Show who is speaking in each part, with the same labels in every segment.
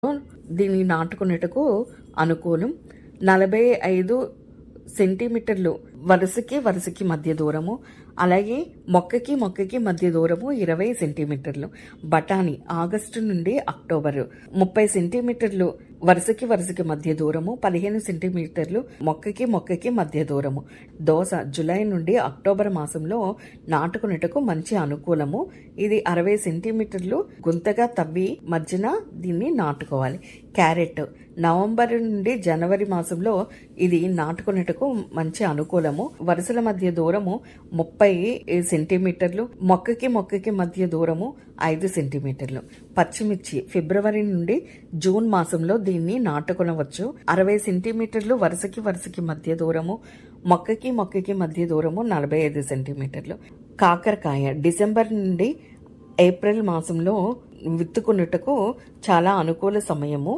Speaker 1: దీన్ని నాటుకునేటకు అనుకూలం నలభై ఐదు సెంటీమీటర్లు వరుసకి వరుసకి మధ్య దూరము అలాగే మొక్కకి మొక్కకి మధ్య దూరము ఇరవై సెంటీమీటర్లు బఠానీ ఆగస్టు నుండి అక్టోబర్ ముప్పై సెంటీమీటర్లు వరుసకి వరుసకి మధ్య దూరము పదిహేను సెంటీమీటర్లు మొక్కకి మొక్కకి మధ్య దూరము దోస జులై నుండి అక్టోబర్ మాసంలో నాటుకునేటకు మంచి అనుకూలము ఇది అరవై సెంటీమీటర్లు గుంతగా తవ్వి మధ్యన దీన్ని నాటుకోవాలి క్యారెట్ నవంబర్ నుండి జనవరి మాసంలో ఇది నాటుకునేటకు మంచి అనుకూలము వరుసల మధ్య దూరము ముప్పై సెంటీమీటర్లు మొక్కకి మొక్కకి మధ్య దూరము ఐదు సెంటీమీటర్లు పచ్చిమిర్చి ఫిబ్రవరి నుండి జూన్ మాసంలో దీన్ని నాటుకొనవచ్చు అరవై సెంటీమీటర్లు వరుసకి వరుసకి మధ్య దూరము మొక్కకి మొక్కకి మధ్య దూరము నలభై ఐదు సెంటీమీటర్లు కాకరకాయ డిసెంబర్ నుండి ఏప్రిల్ మాసంలో విత్తుకున్నట్టుకు చాలా అనుకూల సమయము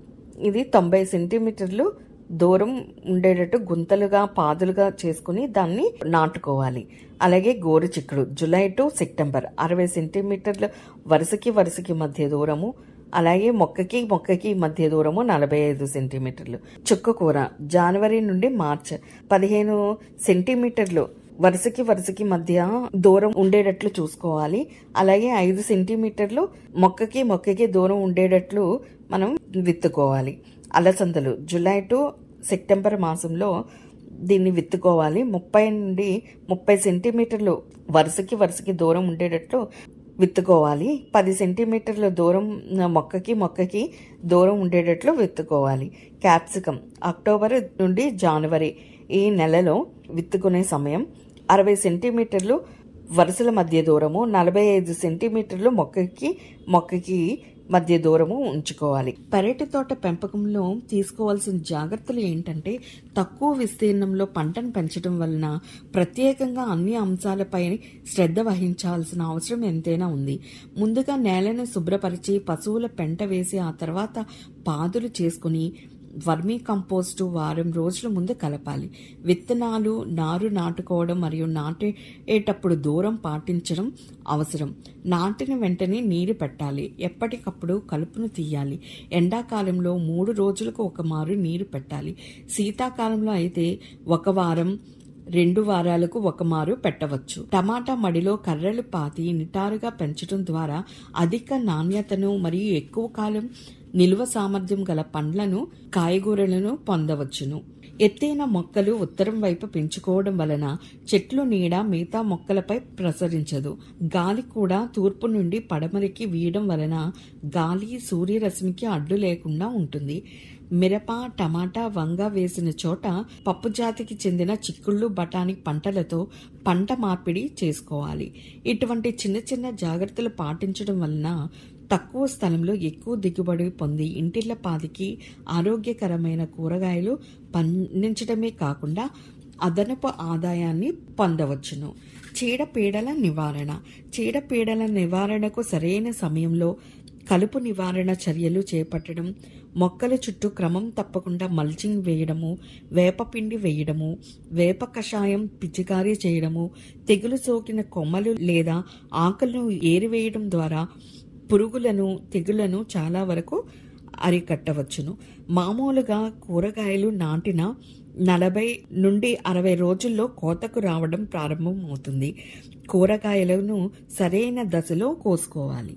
Speaker 1: ఇది తొంభై సెంటీమీటర్లు దూరం ఉండేటట్టు గుంతలుగా పాదులుగా చేసుకుని దాన్ని నాటుకోవాలి అలాగే గోరు చిక్కుడు జూలై టు సెప్టెంబర్ అరవై సెంటీమీటర్లు వరుసకి వరుసకి మధ్య దూరము అలాగే మొక్కకి మొక్కకి మధ్య దూరము నలభై ఐదు సెంటీమీటర్లు చుక్కకూర జనవరి నుండి మార్చ్ పదిహేను సెంటీమీటర్లు వరుసకి వరుసకి మధ్య దూరం ఉండేటట్లు చూసుకోవాలి అలాగే ఐదు సెంటీమీటర్లు మొక్కకి మొక్కకి దూరం ఉండేటట్లు మనం విత్తుకోవాలి అలసందలు జూలై టు సెప్టెంబర్ మాసంలో దీన్ని విత్తుకోవాలి ముప్పై నుండి ముప్పై సెంటీమీటర్లు వరుసకి వరుసకి దూరం ఉండేటట్లు విత్తుకోవాలి పది సెంటీమీటర్ల దూరం మొక్కకి మొక్కకి దూరం ఉండేటట్లు విత్తుకోవాలి క్యాప్సికం అక్టోబర్ నుండి జనవరి ఈ నెలలో విత్తుకునే సమయం అరవై సెంటీమీటర్లు వరుసల మధ్య దూరము నలభై ఐదు సెంటీమీటర్లు మొక్కకి మొక్కకి మధ్య దూరము ఉంచుకోవాలి పెరటి తోట పెంపకంలో తీసుకోవాల్సిన జాగ్రత్తలు ఏంటంటే తక్కువ విస్తీర్ణంలో పంటను పెంచడం వలన ప్రత్యేకంగా అన్ని అంశాలపై శ్రద్ధ వహించాల్సిన అవసరం ఎంతైనా ఉంది ముందుగా నేలను శుభ్రపరిచి పశువుల పెంట వేసి ఆ తర్వాత పాదులు చేసుకుని వర్మీ కంపోస్టు వారం రోజుల ముందు కలపాలి విత్తనాలు నారు నాటుకోవడం మరియు నాటేటప్పుడు దూరం పాటించడం అవసరం నాటిన వెంటనే నీరు పెట్టాలి ఎప్పటికప్పుడు కలుపును తీయాలి ఎండాకాలంలో మూడు రోజులకు ఒక మారు నీరు పెట్టాలి శీతాకాలంలో అయితే ఒక వారం రెండు వారాలకు ఒక మారు పెట్టవచ్చు టమాటా మడిలో కర్రలు పాతి నిటారుగా పెంచడం ద్వారా అధిక నాణ్యతను మరియు ఎక్కువ కాలం నిల్వ సామర్థ్యం గల పండ్లను కాయగూరలను పొందవచ్చును ఎత్తైన మొక్కలు ఉత్తరం వైపు పెంచుకోవడం వలన చెట్లు నీడ మిగతా మొక్కలపై ప్రసరించదు గాలి కూడా తూర్పు నుండి పడమరికి వీయడం వలన గాలి సూర్యరశ్మికి అడ్డు లేకుండా ఉంటుంది మిరప టమాటా వంగ వేసిన చోట పప్పు జాతికి చెందిన చిక్కుళ్ళు బఠానీ పంటలతో పంట మార్పిడి చేసుకోవాలి ఇటువంటి చిన్న చిన్న జాగ్రత్తలు పాటించడం వలన తక్కువ స్థలంలో ఎక్కువ దిగుబడి పొంది ఇంటిళ్ల పాదికి ఆరోగ్యకరమైన కూరగాయలు పండించడమే కాకుండా అదనపు ఆదాయాన్ని పొందవచ్చును చీడపీడల నివారణ చీడపీడల నివారణకు సరైన సమయంలో కలుపు నివారణ చర్యలు చేపట్టడం మొక్కల చుట్టూ క్రమం తప్పకుండా మల్చింగ్ వేయడము వేపపిండి వేయడము వేప కషాయం పిచికారీ చేయడము తెగులు సోకిన కొమ్మలు లేదా ఆకులను ఏరివేయడం ద్వారా పురుగులను తెగులను చాలా వరకు అరికట్టవచ్చును మామూలుగా కూరగాయలు నాటిన నలభై నుండి అరవై రోజుల్లో కోతకు రావడం ప్రారంభమవుతుంది కూరగాయలను సరైన దశలో కోసుకోవాలి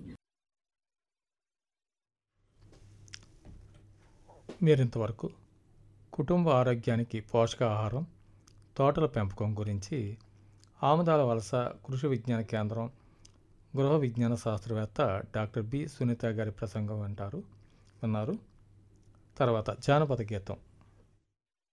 Speaker 2: మీరింతవరకు కుటుంబ ఆరోగ్యానికి పోషకాహారం తోటల పెంపకం గురించి ఆముదాల వలస కృషి విజ్ఞాన కేంద్రం గృహ విజ్ఞాన శాస్త్రవేత్త డాక్టర్ బి సునీత గారి ప్రసంగం వింటారు విన్నారు తర్వాత జానపద గీతం